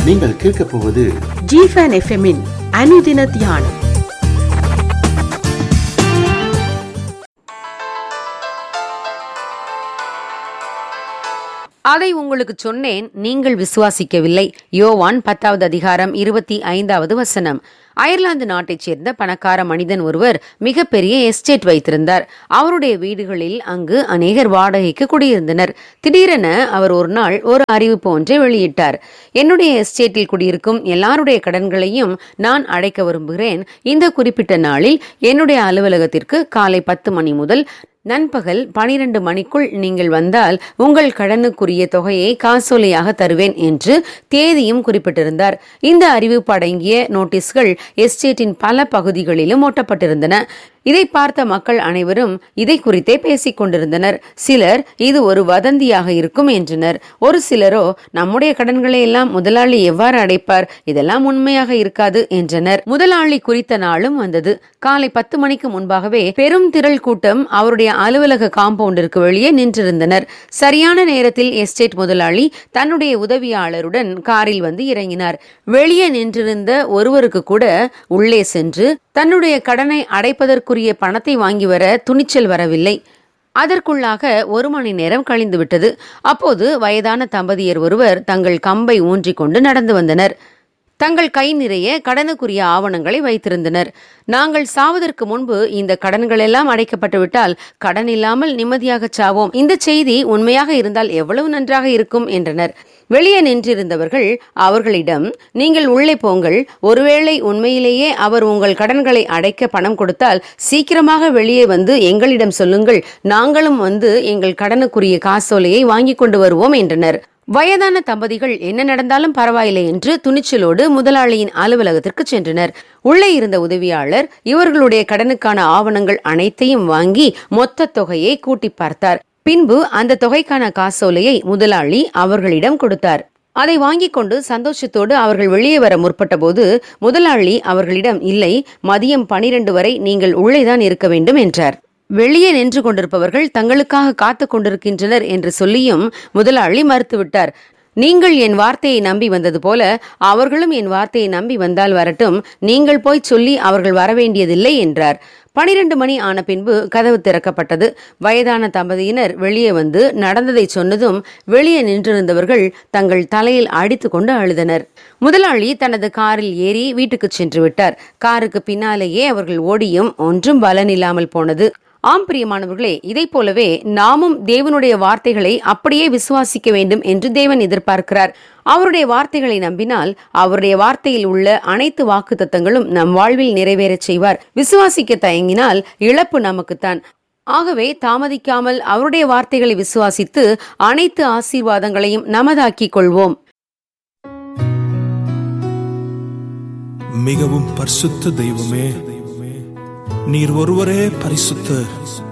நீங்கள் கேட்கப் போவது ஜிஃபன் எஃப்எம்மின் அனுதின தியானம் அதை உங்களுக்கு சொன்னேன் நீங்கள் விசுவாசிக்கவில்லை யோவான் பத்தாவது அதிகாரம் இருபத்தி ஐந்தாவது வசனம் அயர்லாந்து நாட்டைச் சேர்ந்த பணக்கார மனிதன் ஒருவர் மிகப்பெரிய எஸ்டேட் வைத்திருந்தார் அவருடைய வீடுகளில் அங்கு அநேகர் வாடகைக்கு குடியிருந்தனர் திடீரென அவர் ஒரு நாள் ஒரு அறிவிப்பு ஒன்றை வெளியிட்டார் என்னுடைய எஸ்டேட்டில் குடியிருக்கும் எல்லாருடைய கடன்களையும் நான் அடைக்க விரும்புகிறேன் இந்த குறிப்பிட்ட நாளில் என்னுடைய அலுவலகத்திற்கு காலை பத்து மணி முதல் நண்பகல் பனிரெண்டு மணிக்குள் நீங்கள் வந்தால் உங்கள் கடனுக்குரிய தொகையை காசோலையாக தருவேன் என்று தேதியும் குறிப்பிட்டிருந்தார் இந்த அறிவிப்பு அடங்கிய நோட்டீஸ்கள் எஸ்டேட்டின் பல பகுதிகளிலும் ஒட்டப்பட்டிருந்தன இதை பார்த்த மக்கள் அனைவரும் இதை குறித்தே பேசிக் கொண்டிருந்தனர் சிலர் இது ஒரு வதந்தியாக இருக்கும் என்றனர் ஒரு சிலரோ நம்முடைய கடன்களை எல்லாம் முதலாளி எவ்வாறு அடைப்பார் இதெல்லாம் உண்மையாக இருக்காது என்றனர் முதலாளி குறித்த நாளும் வந்தது காலை பத்து மணிக்கு முன்பாகவே பெரும் திரள் கூட்டம் அவருடைய அலுவலக காம்பவுண்டிற்கு வெளியே நின்றிருந்தனர் சரியான நேரத்தில் எஸ்டேட் முதலாளி தன்னுடைய உதவியாளருடன் காரில் வந்து இறங்கினார் வெளியே நின்றிருந்த ஒருவருக்கு கூட உள்ளே சென்று தன்னுடைய கடனை அடைப்பதற்குரிய பணத்தை வாங்கி வர துணிச்சல் வரவில்லை அதற்குள்ளாக ஒரு மணி நேரம் கழிந்து விட்டது அப்போது வயதான தம்பதியர் ஒருவர் தங்கள் கம்பை ஊன்றிக்கொண்டு நடந்து வந்தனர் தங்கள் கை நிறைய கடனுக்குரிய ஆவணங்களை வைத்திருந்தனர் நாங்கள் சாவதற்கு முன்பு இந்த கடன்கள் எல்லாம் அடைக்கப்பட்டு விட்டால் கடன் இல்லாமல் நிம்மதியாக சாவோம் இந்த செய்தி உண்மையாக இருந்தால் எவ்வளவு நன்றாக இருக்கும் என்றனர் வெளியே நின்றிருந்தவர்கள் அவர்களிடம் நீங்கள் உள்ளே போங்கள் ஒருவேளை உண்மையிலேயே அவர் உங்கள் கடன்களை அடைக்க பணம் கொடுத்தால் சீக்கிரமாக வெளியே வந்து எங்களிடம் சொல்லுங்கள் நாங்களும் வந்து எங்கள் கடனுக்குரிய காசோலையை வாங்கி கொண்டு வருவோம் என்றனர் வயதான தம்பதிகள் என்ன நடந்தாலும் பரவாயில்லை என்று துணிச்சலோடு முதலாளியின் அலுவலகத்திற்கு சென்றனர் உள்ளே இருந்த உதவியாளர் இவர்களுடைய கடனுக்கான ஆவணங்கள் அனைத்தையும் வாங்கி மொத்த தொகையை கூட்டி பார்த்தார் பின்பு அந்த தொகைக்கான காசோலையை முதலாளி அவர்களிடம் கொடுத்தார் அதை வாங்கிக் கொண்டு சந்தோஷத்தோடு அவர்கள் வெளியே வர முற்பட்ட போது முதலாளி அவர்களிடம் இல்லை மதியம் பனிரெண்டு வரை நீங்கள் உள்ளேதான் இருக்க வேண்டும் என்றார் வெளியே நின்று கொண்டிருப்பவர்கள் தங்களுக்காக காத்து கொண்டிருக்கின்றனர் என்று சொல்லியும் முதலாளி மறுத்துவிட்டார் நீங்கள் என் வார்த்தையை நம்பி வந்தது போல அவர்களும் என் வார்த்தையை நம்பி வந்தால் வரட்டும் நீங்கள் போய் சொல்லி அவர்கள் வரவேண்டியதில்லை என்றார் பனிரெண்டு மணி ஆன பின்பு கதவு திறக்கப்பட்டது வயதான தம்பதியினர் வெளியே வந்து நடந்ததை சொன்னதும் வெளியே நின்றிருந்தவர்கள் தங்கள் தலையில் அடித்து கொண்டு அழுதனர் முதலாளி தனது காரில் ஏறி வீட்டுக்கு சென்று விட்டார் காருக்கு பின்னாலேயே அவர்கள் ஓடியும் ஒன்றும் பலனில்லாமல் போனது ஆம் பிரியமானவர்களே இதைப் போலவே நாமும் தேவனுடைய வார்த்தைகளை அப்படியே விசுவாசிக்க வேண்டும் என்று தேவன் எதிர்பார்க்கிறார் அவருடைய வார்த்தைகளை நம்பினால் அவருடைய வார்த்தையில் உள்ள அனைத்து வாக்கு தத்தங்களும் நம் வாழ்வில் நிறைவேறச் செய்வார் விசுவாசிக்க தயங்கினால் இழப்பு நமக்குத்தான் ஆகவே தாமதிக்காமல் அவருடைய வார்த்தைகளை விசுவாசித்து அனைத்து ஆசீர்வாதங்களையும் நமதாக்கிக் கொள்வோம் மிகவும் பரிசுத்த தெய்வமே நீர் ஒருவரே பரிசுத்த